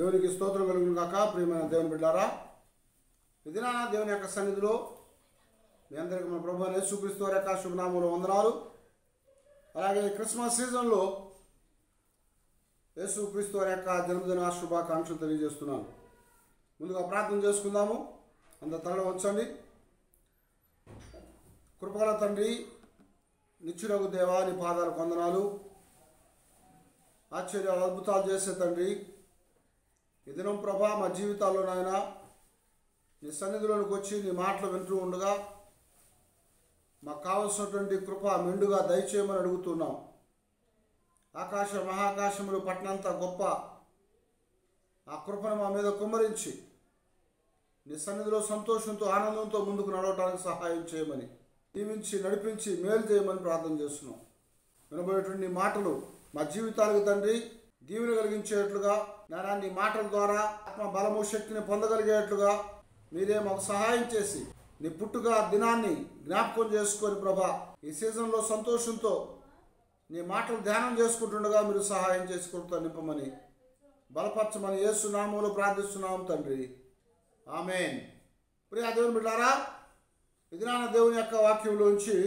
దేవునికి స్తోత్రం కలుగును కాక ప్రియమైన దేవుని బిడ్డారా ఇదినానా దేవుని యొక్క సన్నిధిలో మీ అందరికీ మన ప్రభు యేసుక్రీస్తు వారి యొక్క శుభనామంలో వందనాలు అలాగే ఈ క్రిస్మస్ సీజన్లో యేసుక్రీస్తు వారి యొక్క జన్మదిన శుభాకాంక్షలు తెలియజేస్తున్నాను ముందుగా ప్రార్థన చేసుకుందాము అంత తరలి వచ్చండి కృపగల తండ్రి నిత్యుడగు దేవా నీ పాదాల కొందనాలు ఆశ్చర్యాలు అద్భుతాలు చేసే తండ్రి ఈ దినం ప్రభా మా జీవితాల్లో నాయన నీ సన్నిధిలోనికి వచ్చి నీ మాటలు వింటూ ఉండగా మాకు కావలసినటువంటి కృప మెండుగా దయచేయమని అడుగుతున్నాం ఆకాశ మహాకాశములు పట్నంత గొప్ప ఆ కృపను మా మీద కుమ్మరించి నీ సన్నిధిలో సంతోషంతో ఆనందంతో ముందుకు నడవటానికి సహాయం చేయమని దీవించి నడిపించి మేలు చేయమని ప్రార్థన చేస్తున్నాం వినబోయేటువంటి నీ మాటలు మా జీవితాలకు తండ్రి దీవెన కలిగించేట్లుగా నానా నీ మాటల ద్వారా ఆత్మ బలము శక్తిని పొందగలిగేట్లుగా మీరే మాకు సహాయం చేసి నీ పుట్టుక దినాన్ని జ్ఞాపకం చేసుకొని ప్రభా ఈ సీజన్లో సంతోషంతో నీ మాటలు ధ్యానం చేసుకుంటుండగా మీరు సహాయం చేసి కొడుతా నింపమని బలపరచమని యేసు నామంలో ప్రార్థిస్తున్నాం తండ్రి ఆమెన్ ప్రియా దేవుని బిడ్డారా ఇది నాన్న దేవుని యొక్క వాక్యంలోంచి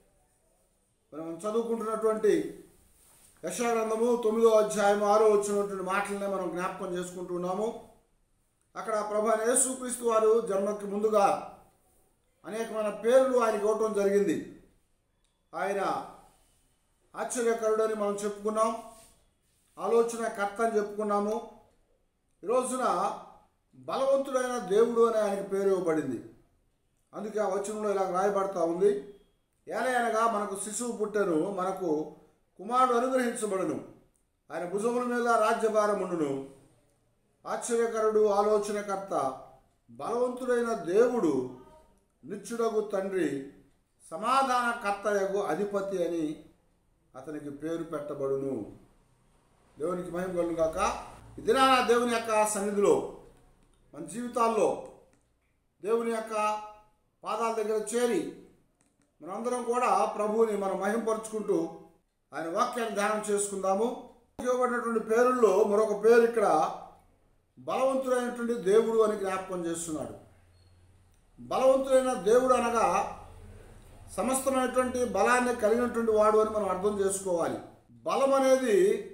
మనం చదువుకుంటున్నటువంటి యశాగ్రంథము తొమ్మిదో అధ్యాయం ఆరో వచ్చినటువంటి మాటలనే మనం జ్ఞాపకం చేసుకుంటున్నాము అక్కడ ప్రభా యేసుక్రీస్తు వారు జన్మకి ముందుగా అనేకమైన పేర్లు ఆయనకి ఇవ్వటం జరిగింది ఆయన ఆశ్చర్యకరుడని మనం చెప్పుకున్నాం ఆలోచన కర్త అని చెప్పుకున్నాము ఈ రోజున బలవంతుడైన దేవుడు అని ఆయనకి పేరు ఇవ్వబడింది అందుకే ఆ వచనంలో ఇలా రాయబడతా ఉంది ఏలయనగా మనకు శిశువు పుట్టెను మనకు కుమారుడు అనుగ్రహించబడును ఆయన భుజముల మీద రాజ్యభారం ఉండును ఆశ్చర్యకరుడు ఆలోచనకర్త బలవంతుడైన దేవుడు నిత్యుడగు తండ్రి సమాధానకర్తయగు అధిపతి అని అతనికి పేరు పెట్టబడును దేవునికి మహిమ కలుగు కాక ఈ దినాన దేవుని యొక్క సన్నిధిలో మన జీవితాల్లో దేవుని యొక్క పాదాల దగ్గర చేరి మనందరం కూడా ప్రభువుని మనం మహింపరుచుకుంటూ ఆయన వాక్యాన్ని ధ్యానం చేసుకుందాము ఇవ్వబడినటువంటి పేరుల్లో మరొక పేరు ఇక్కడ బలవంతుడైనటువంటి దేవుడు అని జ్ఞాపకం చేస్తున్నాడు బలవంతుడైన దేవుడు అనగా సమస్తమైనటువంటి బలాన్ని కలిగినటువంటి వాడు అని మనం అర్థం చేసుకోవాలి బలం అనేది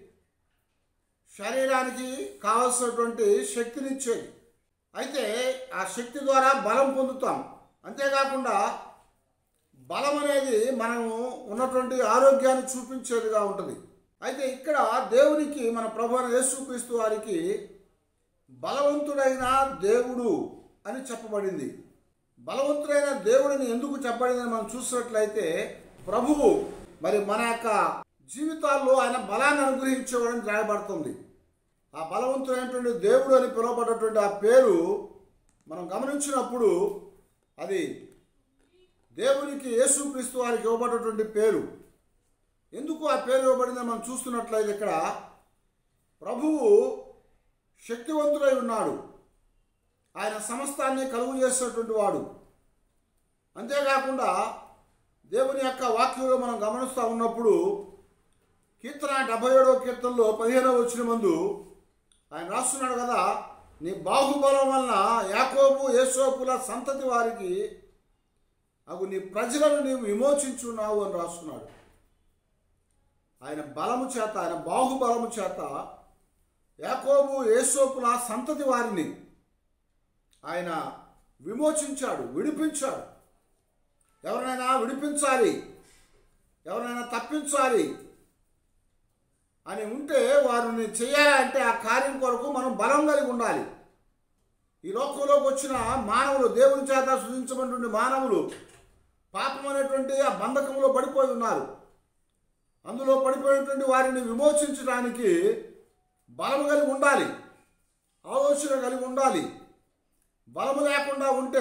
శరీరానికి కావలసినటువంటి శక్తినిచ్చేది అయితే ఆ శక్తి ద్వారా బలం పొందుతాం అంతేకాకుండా బలం అనేది మనము ఉన్నటువంటి ఆరోగ్యాన్ని చూపించేదిగా ఉంటుంది అయితే ఇక్కడ దేవునికి మన ప్రభు యేసుక్రీస్తు వారికి బలవంతుడైన దేవుడు అని చెప్పబడింది బలవంతుడైన దేవుడిని ఎందుకు చెప్పబడిందని మనం చూసినట్లయితే ప్రభువు మరి మన యొక్క జీవితాల్లో ఆయన బలాన్ని అనుగ్రహించేవాడని రాయబడుతుంది ఆ బలవంతుడైనటువంటి దేవుడు అని పిలువబడ్డటువంటి ఆ పేరు మనం గమనించినప్పుడు అది దేవునికి యేసుక్రీస్తు వారికి ఇవ్వబడినటువంటి పేరు ఎందుకు ఆ పేరు ఇవ్వబడిందని మనం చూస్తున్నట్లయితే ఇక్కడ ప్రభువు శక్తివంతుడై ఉన్నాడు ఆయన సమస్తాన్ని కలుగు చేసేటువంటి వాడు అంతేకాకుండా దేవుని యొక్క వాక్యంలో మనం గమనిస్తూ ఉన్నప్పుడు కీర్తన డెబ్బై ఏడవ కీర్తనలో పదిహేనవ వచ్చిన ముందు ఆయన రాస్తున్నాడు కదా నీ బాహుబలం వలన యాకోబు యేసోపుల సంతతి వారికి అగు నీ ప్రజలను నీవు విమోచించున్నావు అని రాస్తున్నాడు ఆయన బలము చేత ఆయన బాహుబలము చేత యాకోబు యేసోపుల సంతతి వారిని ఆయన విమోచించాడు విడిపించాడు ఎవరినైనా విడిపించాలి ఎవరినైనా తప్పించాలి అని ఉంటే వారిని చేయాలంటే ఆ కార్యం కొరకు మనం బలం కలిగి ఉండాలి ఈ లోకంలోకి వచ్చిన మానవులు దేవుని చేత సృజించబడినటువంటి మానవులు పాపం అనేటువంటి ఆ బంధకంలో పడిపోయి ఉన్నారు అందులో పడిపోయినటువంటి వారిని విమోచించడానికి బలం కలిగి ఉండాలి ఆలోచన కలిగి ఉండాలి బలము లేకుండా ఉంటే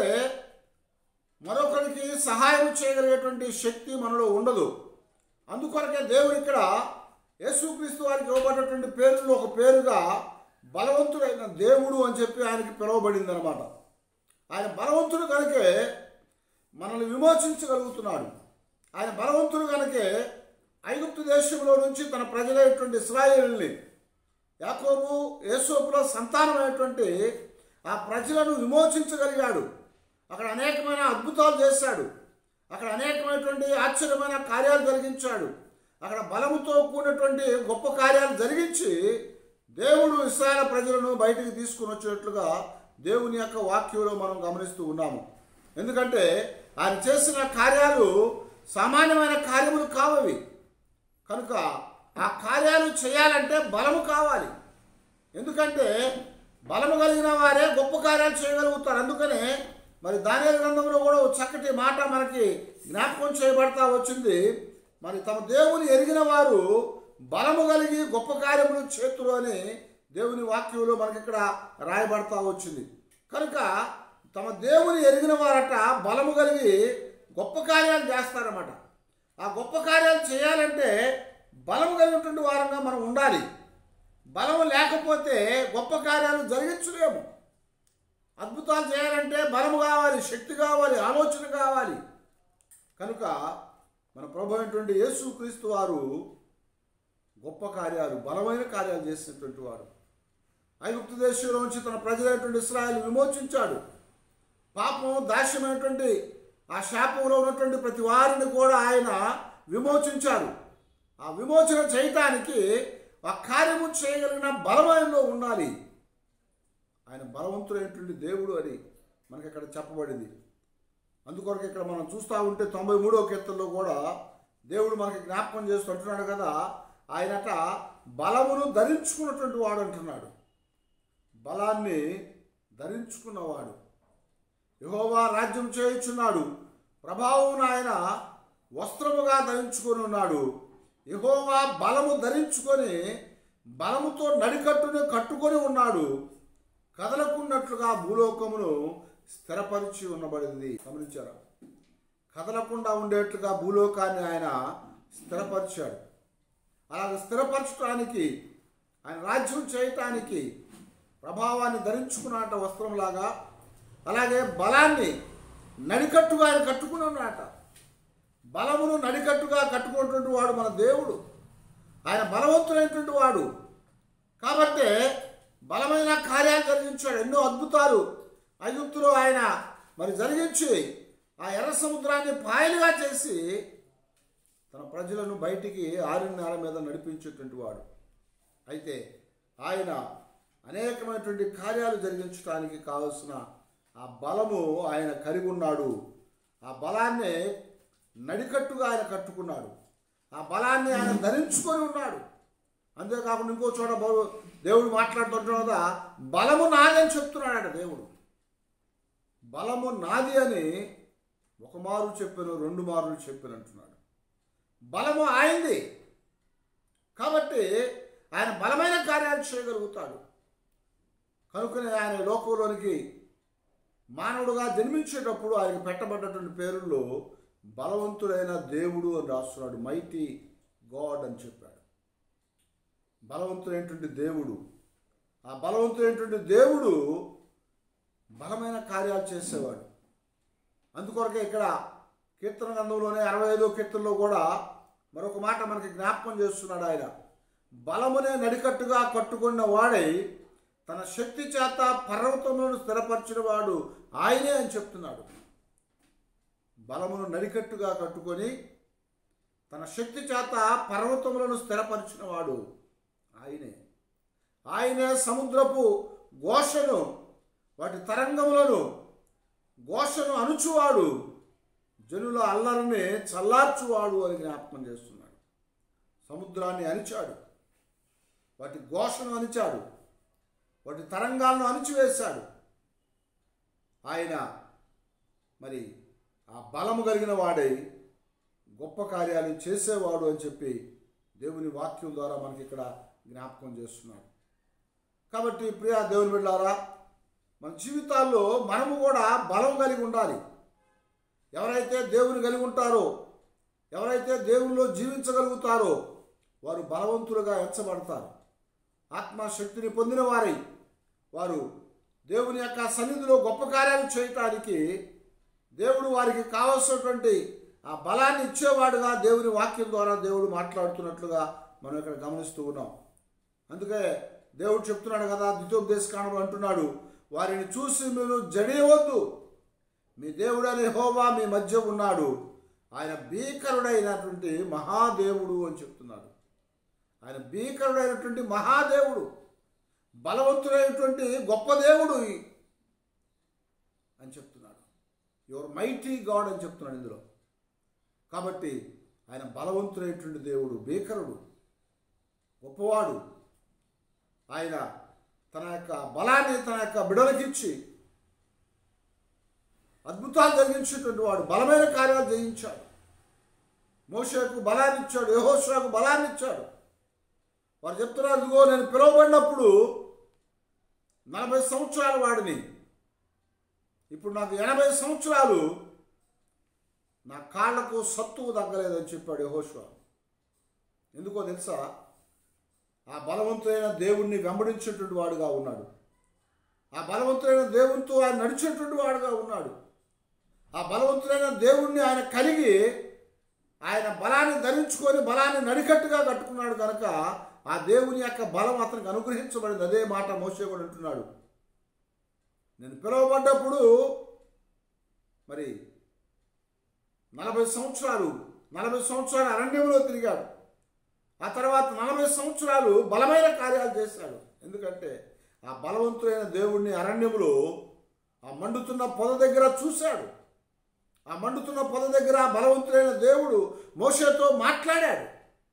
మరొకరికి సహాయం చేయగలిగేటువంటి శక్తి మనలో ఉండదు అందుకొరకే దేవుడు ఇక్కడ యేసుక్రీస్తు వారికి ఇవ్వబడినటువంటి పేరులో ఒక పేరుగా బలవంతుడైన దేవుడు అని చెప్పి ఆయనకి పిలువబడింది అనమాట ఆయన బలవంతుడు కనుకే మనల్ని విమోచించగలుగుతున్నాడు ఆయన బలవంతుడు కనుకే ఐగుప్తు దేశంలో నుంచి తన ప్రజలైనటువంటి ఇస్రాయేల్ని యాకోబు యేసోపులో సంతానమైనటువంటి ఆ ప్రజలను విమోచించగలిగాడు అక్కడ అనేకమైన అద్భుతాలు చేశాడు అక్కడ అనేకమైనటువంటి ఆశ్చర్యమైన కార్యాలు జరిగించాడు అక్కడ బలముతో కూడినటువంటి గొప్ప కార్యాలు జరిగించి దేవుడు ఇస్రాయల్ ప్రజలను బయటికి తీసుకుని వచ్చినట్లుగా దేవుని యొక్క వాక్యంలో మనం గమనిస్తూ ఉన్నాము ఎందుకంటే ఆయన చేసిన కార్యాలు సామాన్యమైన కార్యములు కావవి కనుక ఆ కార్యాలు చేయాలంటే బలము కావాలి ఎందుకంటే బలము కలిగిన వారే గొప్ప కార్యాలు చేయగలుగుతారు అందుకనే మరి దాని గ్రంథంలో కూడా ఒక చక్కటి మాట మనకి జ్ఞాపకం చేయబడతా వచ్చింది మరి తమ దేవుని ఎరిగిన వారు బలము కలిగి గొప్ప కార్యములు చేతులు అని దేవుని వాక్యంలో మనకి ఇక్కడ రాయబడతా వచ్చింది కనుక తమ దేవుని ఎరిగిన వారట బలము కలిగి గొప్ప కార్యాలు చేస్తారన్నమాట ఆ గొప్ప కార్యాలు చేయాలంటే బలము కలిగినటువంటి వారంగా మనం ఉండాలి బలం లేకపోతే గొప్ప కార్యాలు జరిగించలేము అద్భుతాలు చేయాలంటే బలము కావాలి శక్తి కావాలి ఆలోచన కావాలి కనుక మన ప్రభు అయినటువంటి యేసు క్రీస్తు వారు గొప్ప కార్యాలు బలమైన కార్యాలు చేసినటువంటి వాడు ఐగుప్తు దేశంలోంచి తన ప్రజలైనటువంటి ఇస్రాయల్ విమోచించాడు పాపం దాస్యమైనటువంటి ఆ శాపంలో ఉన్నటువంటి ప్రతి వారిని కూడా ఆయన విమోచించారు ఆ విమోచన చేయటానికి ఆ కార్యము చేయగలిగిన బలమైనలో ఉండాలి ఆయన బలవంతుడైనటువంటి దేవుడు అని మనకి ఇక్కడ చెప్పబడింది అందుకొరకు ఇక్కడ మనం చూస్తూ ఉంటే తొంభై మూడో కీర్తనలో కూడా దేవుడు మనకి జ్ఞాపకం చేస్తూ అంటున్నాడు కదా ఆయనట బలమును ధరించుకున్నటువంటి వాడు అంటున్నాడు బలాన్ని ధరించుకున్నవాడు యహోవా రాజ్యం చేయుచున్నాడు ప్రభావం ఆయన వస్త్రముగా ధరించుకొని ఉన్నాడు యహోవా బలము ధరించుకొని బలముతో నడికట్టుని కట్టుకొని ఉన్నాడు కదలకున్నట్లుగా భూలోకమును స్థిరపరిచి ఉండబడింది గమనించారా కదలకుండా ఉండేట్లుగా భూలోకాన్ని ఆయన స్థిరపరిచాడు అలాగే స్థిరపరచడానికి ఆయన రాజ్యం చేయటానికి ప్రభావాన్ని ధరించుకున్నట వస్త్రంలాగా అలాగే బలాన్ని నడికట్టుగా ఆయన కట్టుకుని ఉన్నట బలమును నడికట్టుగా కట్టుకున్నటువంటి వాడు మన దేవుడు ఆయన బలవంతుడైనటువంటి వాడు కాబట్టి బలమైన కార్యాలు జరిగించాడు ఎన్నో అద్భుతాలు ఐగుప్తులో ఆయన మరి జరిగించి ఆ ఎర్ర సముద్రాన్ని పాయలుగా చేసి తన ప్రజలను బయటికి ఆరిన నేల మీద నడిపించేటువంటి వాడు అయితే ఆయన అనేకమైనటువంటి కార్యాలు జరిగించడానికి కావలసిన ఆ బలము ఆయన కలిగి ఉన్నాడు ఆ బలాన్ని నడికట్టుగా ఆయన కట్టుకున్నాడు ఆ బలాన్ని ఆయన ధరించుకొని ఉన్నాడు అంతేకాకుండా ఇంకో చోట బలు- దేవుడు మాట్లాడుతుంటాడు కదా బలము నాది అని చెప్తున్నాడట దేవుడు బలము నాది అని ఒక మారు చెప్పాను రెండు మారులు చెప్పాను అంటున్నాడు బలము ఆయనది కాబట్టి ఆయన బలమైన కార్యాలు చేయగలుగుతాడు కనుకనే ఆయన లోకంలోనికి మానవుడుగా జన్మించేటప్పుడు ఆయనకు పెట్టబడ్డటువంటి పేరుల్లో బలవంతుడైన దేవుడు అని రాస్తున్నాడు మైటీ గాడ్ అని చెప్పాడు బలవంతుడైనటువంటి దేవుడు ఆ బలవంతుడైనటువంటి దేవుడు బలమైన కార్యాలు చేసేవాడు అందుకొరకే ఇక్కడ కీర్తన గ్రంథంలోనే అరవై ఐదో కీర్తనలో కూడా మరొక మాట మనకి జ్ఞాపకం చేస్తున్నాడు ఆయన బలమునే నడికట్టుగా కట్టుకున్న వాడై తన శక్తి చేత పర్వతములను స్థిరపరిచిన వాడు ఆయనే అని చెప్తున్నాడు బలమును నడికట్టుగా కట్టుకొని తన శక్తి చేత పర్వతములను స్థిరపరిచిన వాడు ఆయనే ఆయనే సముద్రపు ఘోషను వాటి తరంగములను ఘోషను అణుచువాడు జనుల అల్లరిని చల్లార్చువాడు అని జ్ఞాపకం చేస్తున్నాడు సముద్రాన్ని అణిచాడు వాటి ఘోషను అణిచాడు వాటి తరంగాలను అణిచివేశాడు ఆయన మరి ఆ బలము కలిగిన వాడై గొప్ప కార్యాలు చేసేవాడు అని చెప్పి దేవుని వాక్యం ద్వారా మనకి ఇక్కడ జ్ఞాపకం చేస్తున్నాడు కాబట్టి ప్రియా దేవుని బిడ్డారా మన జీవితాల్లో మనము కూడా బలం కలిగి ఉండాలి ఎవరైతే దేవుని కలిగి ఉంటారో ఎవరైతే దేవునిలో జీవించగలుగుతారో వారు బలవంతులుగా ఎంచబడతారు ఆత్మశక్తిని పొందిన వారై వారు దేవుని యొక్క సన్నిధిలో గొప్ప కార్యాలు చేయటానికి దేవుడు వారికి కావలసినటువంటి ఆ బలాన్ని ఇచ్చేవాడుగా దేవుని వాక్యం ద్వారా దేవుడు మాట్లాడుతున్నట్లుగా మనం ఇక్కడ గమనిస్తూ ఉన్నాం అందుకే దేవుడు చెప్తున్నాడు కదా ద్వితోపదేశ కాండంలో అంటున్నాడు వారిని చూసి మీరు జడియవద్దు మీ దేవుడు అనే హోవా మీ మధ్య ఉన్నాడు ఆయన భీకరుడైనటువంటి మహాదేవుడు అని చెప్తున్నాడు ఆయన భీకరుడైనటువంటి మహాదేవుడు బలవంతుడైనటువంటి గొప్ప దేవుడు అని చెప్తున్నాడు యువర్ మైటీ గాడ్ అని చెప్తున్నాడు ఇందులో కాబట్టి ఆయన బలవంతుడైనటువంటి దేవుడు భీకరుడు గొప్పవాడు ఆయన తన యొక్క బలాన్ని తన యొక్క బిడలకిచ్చి అద్భుతాలు జరిగించేటువంటి వాడు బలమైన కార్యాలు జయించాడు మోషకు బలాన్ని ఇచ్చాడు యహోషాకు బలాన్ని ఇచ్చాడు వారు చెప్తున్నారు ఇదిగో నేను పిలువబడినప్పుడు నలభై సంవత్సరాల వాడిని ఇప్పుడు నాకు ఎనభై సంవత్సరాలు నా కాళ్లకు సత్తువు తగ్గలేదని చెప్పాడు యహోషువ ఎందుకో తెలుసా ఆ బలవంతుడైన దేవుణ్ణి వెంబడించేటువంటి వాడుగా ఉన్నాడు ఆ బలవంతుడైన దేవునితో ఆయన నడిచేటువంటి వాడుగా ఉన్నాడు ఆ బలవంతుడైన దేవుణ్ణి ఆయన కలిగి ఆయన బలాన్ని ధరించుకొని బలాన్ని నడికట్టుగా కట్టుకున్నాడు కనుక ఆ దేవుని యొక్క బలం అతనికి అనుగ్రహించబడింది అదే మాట మోసే కూడా అంటున్నాడు నేను పిలువబడ్డప్పుడు మరి నలభై సంవత్సరాలు నలభై సంవత్సరాలు అరణ్యంలో తిరిగాడు ఆ తర్వాత నలభై సంవత్సరాలు బలమైన కార్యాలు చేశాడు ఎందుకంటే ఆ బలవంతుడైన దేవుణ్ణి అరణ్యములో ఆ మండుతున్న పొద దగ్గర చూశాడు ఆ మండుతున్న పొద దగ్గర ఆ బలవంతుడైన దేవుడు మోషేతో మాట్లాడాడు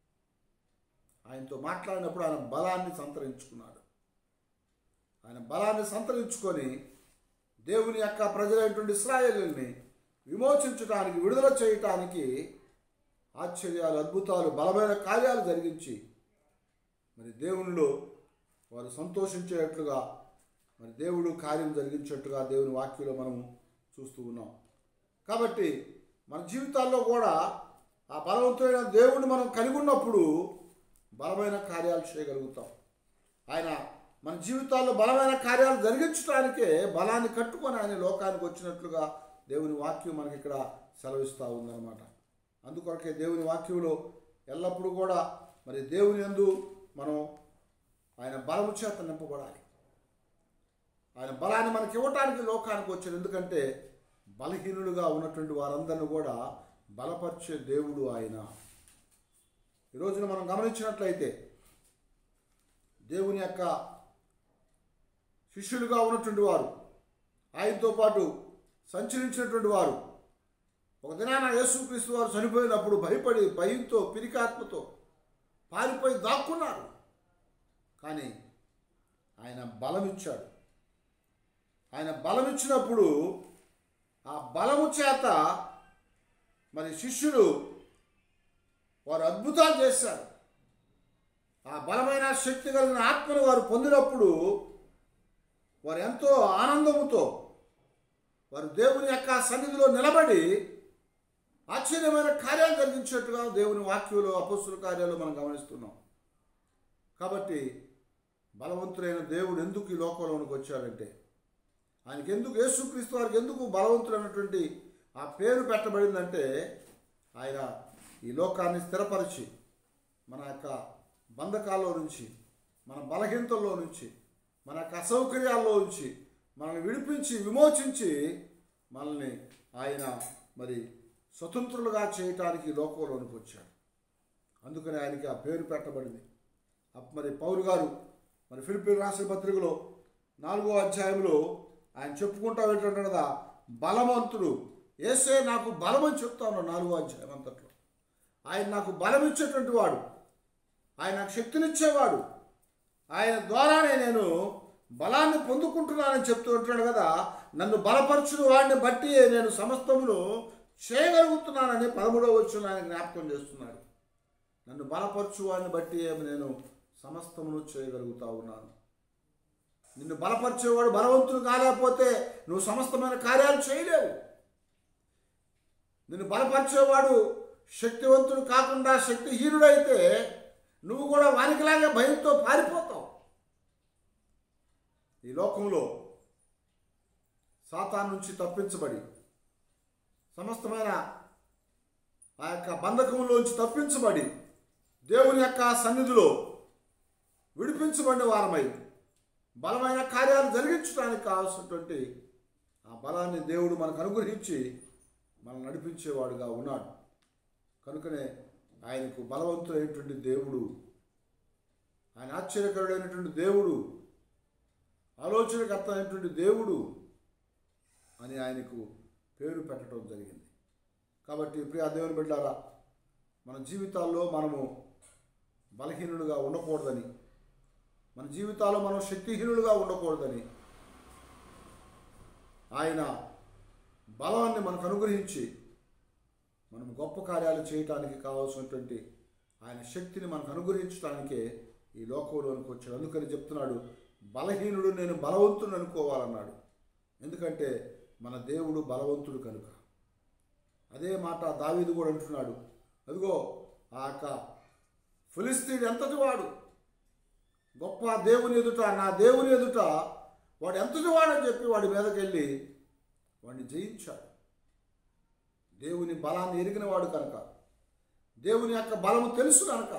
ఆయనతో మాట్లాడినప్పుడు ఆయన బలాన్ని సంతరించుకున్నాడు ఆయన బలాన్ని సంతరించుకొని దేవుని యొక్క ప్రజలైనటువంటి ఇస్రాయేలుని విమోచించడానికి విడుదల చేయటానికి ఆశ్చర్యాలు అద్భుతాలు బలమైన కార్యాలు జరిగించి మరి దేవునిలో వారు సంతోషించేటట్లుగా మరి దేవుడు కార్యం జరిగించేట్టుగా దేవుని వాక్యంలో మనం చూస్తూ ఉన్నాం కాబట్టి మన జీవితాల్లో కూడా ఆ బలవంతుడైన దేవుడిని మనం కలిగి ఉన్నప్పుడు బలమైన కార్యాలు చేయగలుగుతాం ఆయన మన జీవితాల్లో బలమైన కార్యాలు జరిగించడానికే బలాన్ని కట్టుకొని ఆయన లోకానికి వచ్చినట్లుగా దేవుని వాక్యం మనకి ఇక్కడ సెలవిస్తూ ఉందన్నమాట అందుకొరకే దేవుని వాక్యంలో ఎల్లప్పుడూ కూడా మరి దేవుని యందు మనం ఆయన బలము చేత నింపబడాలి ఆయన బలాన్ని మనకి ఇవ్వటానికి లోకానికి వచ్చాడు ఎందుకంటే బలహీనులుగా ఉన్నటువంటి వారందరిని కూడా బలపరిచే దేవుడు ఆయన ఈ రోజున మనం గమనించినట్లయితే దేవుని యొక్క శిష్యులుగా ఉన్నటువంటి వారు ఆయనతో పాటు సంచరించినటువంటి వారు ఒక దినాన యేసుక్రీస్తు వారు చనిపోయినప్పుడు భయపడి భయంతో పిరికాత్మతో పారిపోయి దాక్కున్నారు కానీ ఆయన బలం ఇచ్చాడు ఆయన బలం ఇచ్చినప్పుడు ఆ బలము చేత మరి శిష్యులు వారు అద్భుతాలు చేశారు ఆ బలమైన శక్తి కలిగిన ఆత్మను వారు పొందినప్పుడు వారు ఎంతో ఆనందముతో వారు దేవుని యొక్క సన్నిధిలో నిలబడి ఆశ్చర్యమైన కార్యాలు జరిగించేట్టుగా దేవుని వాక్యంలో అపస్సుల కార్యాలు మనం గమనిస్తున్నాం కాబట్టి బలవంతుడైన దేవుడు ఎందుకు ఈ లోకంలోనికి వచ్చాడంటే ఆయనకి ఎందుకు యేసుక్రీస్తు వారికి ఎందుకు బలవంతుడైనటువంటి ఆ పేరు పెట్టబడిందంటే ఆయన ఈ లోకాన్ని స్థిరపరిచి మన యొక్క బంధకాల్లో నుంచి మన బలహీనతల్లో నుంచి మన యొక్క అసౌకర్యాల్లో నుంచి మనల్ని విడిపించి విమోచించి మనల్ని ఆయన మరి స్వతంత్రులుగా చేయటానికి ఈ లోకంలోనికి వచ్చాడు అందుకని ఆయనకి ఆ పేరు పెట్టబడింది అప్ మరి పౌరు గారు మరి ఫిలిపిన్ రాసిన పత్రికలో నాలుగో అధ్యాయంలో ఆయన చెప్పుకుంటా ఏంటంటే కదా బలవంతుడు ఏసే నాకు బలం అని చెప్తాను నాలుగో అధ్యాయం అంతట్లో ఆయన నాకు బలం ఇచ్చేటువంటి వాడు ఆయన నాకు శక్తినిచ్చేవాడు ఆయన ద్వారానే నేను బలాన్ని పొందుకుంటున్నానని చెప్తూ ఉంటున్నాడు కదా నన్ను బలపరచుడు వాడిని బట్టి నేను సమస్తమును చేయగలుగుతున్నానని పదమూడవ వచ్చిన ఆయన జ్ఞాపకం చేస్తున్నాడు నన్ను బలపరచు వాడిని బట్టి ఏమి నేను సమస్తమును చేయగలుగుతా ఉన్నాను నిన్ను బలపరిచేవాడు బలవంతుడు కాలేకపోతే నువ్వు సమస్తమైన కార్యాలు చేయలేవు నిన్ను బలపరిచేవాడు శక్తివంతుడు కాకుండా శక్తిహీనుడైతే నువ్వు కూడా వానికిలాగే భయంతో పారిపోతావు ఈ లోకంలో సాతాన్ నుంచి తప్పించబడి సమస్తమైన ఆ యొక్క బంధకంలోంచి తప్పించబడి దేవుని యొక్క సన్నిధిలో విడిపించబడిన వారమై బలమైన కార్యాలు జరిగించడానికి కావాల్సినటువంటి ఆ బలాన్ని దేవుడు మనకు అనుగ్రహించి మనం నడిపించేవాడుగా ఉన్నాడు కనుకనే ఆయనకు బలవంతుడైనటువంటి దేవుడు ఆయన ఆశ్చర్యకరుడైనటువంటి దేవుడు ఆలోచనకర్త అయినటువంటి దేవుడు అని ఆయనకు పేరు పెట్టడం జరిగింది కాబట్టి ప్రియా దేవుని బిడ్డారా మన జీవితాల్లో మనము బలహీనులుగా ఉండకూడదని మన జీవితాల్లో మనం శక్తిహీనులుగా ఉండకూడదని ఆయన బలాన్ని మనకు అనుగ్రహించి మనం గొప్ప కార్యాలు చేయటానికి కావాల్సినటువంటి ఆయన శక్తిని మనకు అనుగ్రహించడానికే ఈ లోకంలోనికి వచ్చాడు అందుకని చెప్తున్నాడు బలహీనుడు నేను బలవంతుడు అనుకోవాలన్నాడు ఎందుకంటే మన దేవుడు బలవంతుడు కనుక అదే మాట దావీదు కూడా అంటున్నాడు అదిగో ఆ యొక్క ఫిలిస్తీన్ ఎంతటి వాడు గొప్ప దేవుని ఎదుట నా దేవుని ఎదుట వాడు ఎంతటి వాడని చెప్పి వాడి మీదకి వెళ్ళి వాడిని జయించాడు దేవుని బలాన్ని ఎరిగిన వాడు కనుక దేవుని యొక్క బలము తెలుసు కనుక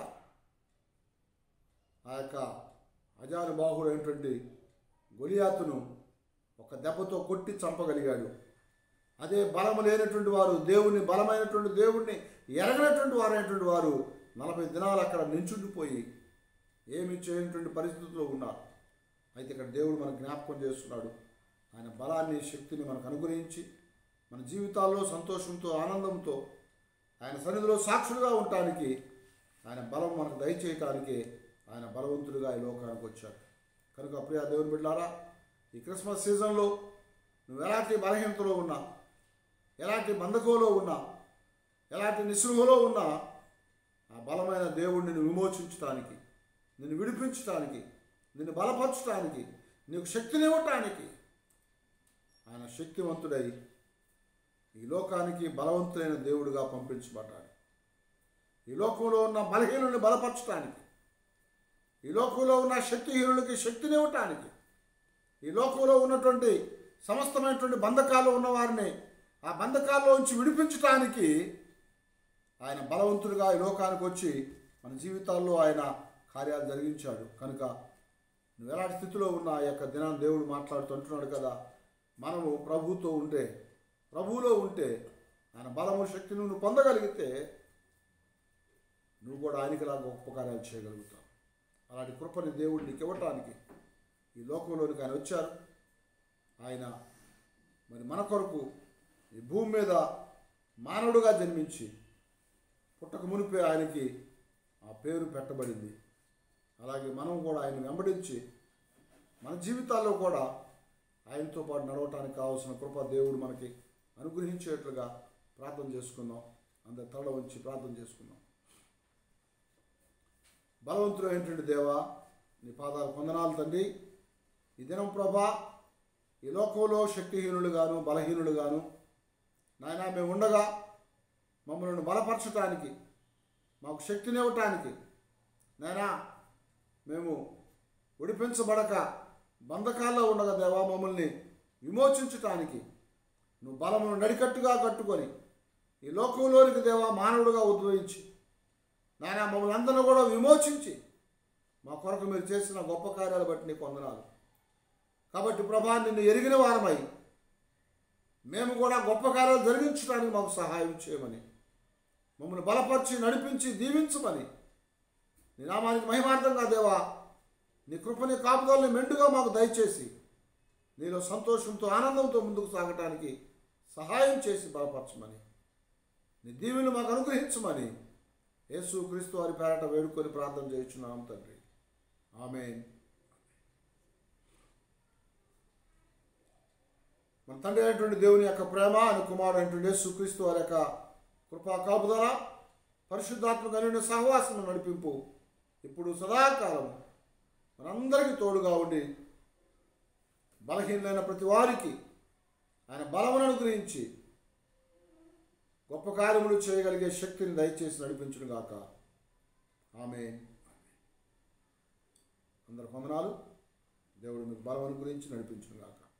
ఆ యొక్క అజానుబాహుడైనటువంటి గొలియాతును ఒక దెబ్బతో కొట్టి చంపగలిగాడు అదే బలము లేనటువంటి వారు దేవుని బలమైనటువంటి దేవుణ్ణి ఎరగనటువంటి వారైనటువంటి వారు నలభై దినాలు అక్కడ నించుండిపోయి ఏమి చేయనటువంటి పరిస్థితుల్లో ఉన్నారు అయితే ఇక్కడ దేవుడు మనకు జ్ఞాపకం చేస్తున్నాడు ఆయన బలాన్ని శక్తిని మనకు అనుగ్రహించి మన జీవితాల్లో సంతోషంతో ఆనందంతో ఆయన సన్నిధిలో సాక్షులుగా ఉండటానికి ఆయన బలం మనకు దయచేయటానికి ఆయన బలవంతుడిగా ఈ లోకానికి వచ్చాడు కనుక ప్రియ దేవుని బిడ్డారా ఈ క్రిస్మస్ సీజన్లో నువ్వు ఎలాంటి బలహీనతలో ఉన్నా ఎలాంటి బంధకంలో ఉన్నా ఎలాంటి నిస్పృహలో ఉన్నా ఆ బలమైన దేవుడిని నిన్ను విమోచించడానికి నిన్ను విడిపించడానికి నిన్ను బలపరచడానికి నీకు శక్తినివ్వటానికి ఆయన శక్తివంతుడై ఈ లోకానికి బలవంతుడైన దేవుడిగా పంపించబడ్డాడు ఈ లోకంలో ఉన్న బలహీనుని బలపరచడానికి ఈ లోకంలో ఉన్న శక్తిహీనులకి శక్తినివ్వటానికి ఈ లోకంలో ఉన్నటువంటి సమస్తమైనటువంటి బంధకాలు ఉన్నవారిని ఆ బంధకాల్లో నుంచి విడిపించటానికి ఆయన బలవంతుడిగా ఈ లోకానికి వచ్చి మన జీవితాల్లో ఆయన కార్యాలు జరిగించాడు కనుక నువ్వు ఎలాంటి స్థితిలో ఉన్న ఆ యొక్క దినాన్ని దేవుడు మాట్లాడుతుంటున్నాడు కదా మనము ప్రభువుతో ఉంటే ప్రభువులో ఉంటే ఆయన బలము శక్తిని నువ్వు పొందగలిగితే నువ్వు కూడా ఆయనకిలా గొప్ప కార్యాలు చేయగలుగుతావు అలాంటి కృపని దేవుడు నీకు ఇవ్వటానికి ఈ లోకంలోనికి ఆయన వచ్చారు ఆయన మరి మన కొరకు ఈ భూమి మీద మానవుడుగా జన్మించి పుట్టక మునిపే ఆయనకి ఆ పేరు పెట్టబడింది అలాగే మనం కూడా ఆయన వెంబడించి మన జీవితాల్లో కూడా ఆయనతో పాటు నడవటానికి కావాల్సిన కృప దేవుడు మనకి అనుగ్రహించేట్లుగా ప్రార్థన చేసుకుందాం అందరి తల ఉంచి ప్రార్థన చేసుకుందాం బలవంతుడు ఏంటంటే దేవా నీ పాదాలు కొందనాలు తండ్రి ఈ దినం ప్రభా ఈ లోకంలో శక్తిహీనులుగాను బలహీనులుగాను నాయన మేము ఉండగా మమ్మల్ని బలపరచటానికి మాకు శక్తినివ్వటానికి నాయనా మేము విడిపించబడక బంధకాల్లో ఉండగా దేవా మమ్మల్ని విమోచించటానికి నువ్వు బలమును నడికట్టుగా కట్టుకొని ఈ లోకంలోనికి దేవా మానవుడుగా ఉద్భవించి నాయన మమ్మల్ని అందరినీ కూడా విమోచించి మా కొరకు మీరు చేసిన గొప్ప కార్యాలు బట్టి నీకు వందనాలు కాబట్టి ప్రభా నిన్ను ఎరిగిన వారమై మేము కూడా గొప్ప కార్యాలు జరిగించడానికి మాకు సహాయం చేయమని మమ్మల్ని బలపరిచి నడిపించి దీవించమని నీ నామానికి మహిమార్థంగా దేవా నీ కృపని కాపుదలని మెండుగా మాకు దయచేసి నీలో సంతోషంతో ఆనందంతో ముందుకు సాగటానికి సహాయం చేసి బలపరచమని నీ దీవెను మాకు అనుగ్రహించమని యేసు క్రీస్తు వారి పేరట వేడుకొని ప్రార్థన చేయించున్నాం తండ్రి ఆమెన్ మన తండ్రి అయినటువంటి దేవుని యొక్క ప్రేమ అని కుమారుడు అయినటువంటి యేసుక్రీస్తు వారి యొక్క కృపా కాపుదల పరిశుద్ధాత్మ కలిగిన సహవాసం నడిపింపు ఇప్పుడు సదాకాలం మనందరికీ తోడుగా ఉండి బలహీనమైన ప్రతి వారికి ఆయన బలమును అనుగ్రహించి గొప్ప కార్యములు చేయగలిగే శక్తిని దయచేసి నడిపించును గాక ఆమె అందరి వందనాలు దేవుడు మీకు బలం అనుగ్రహించి నడిపించును గాక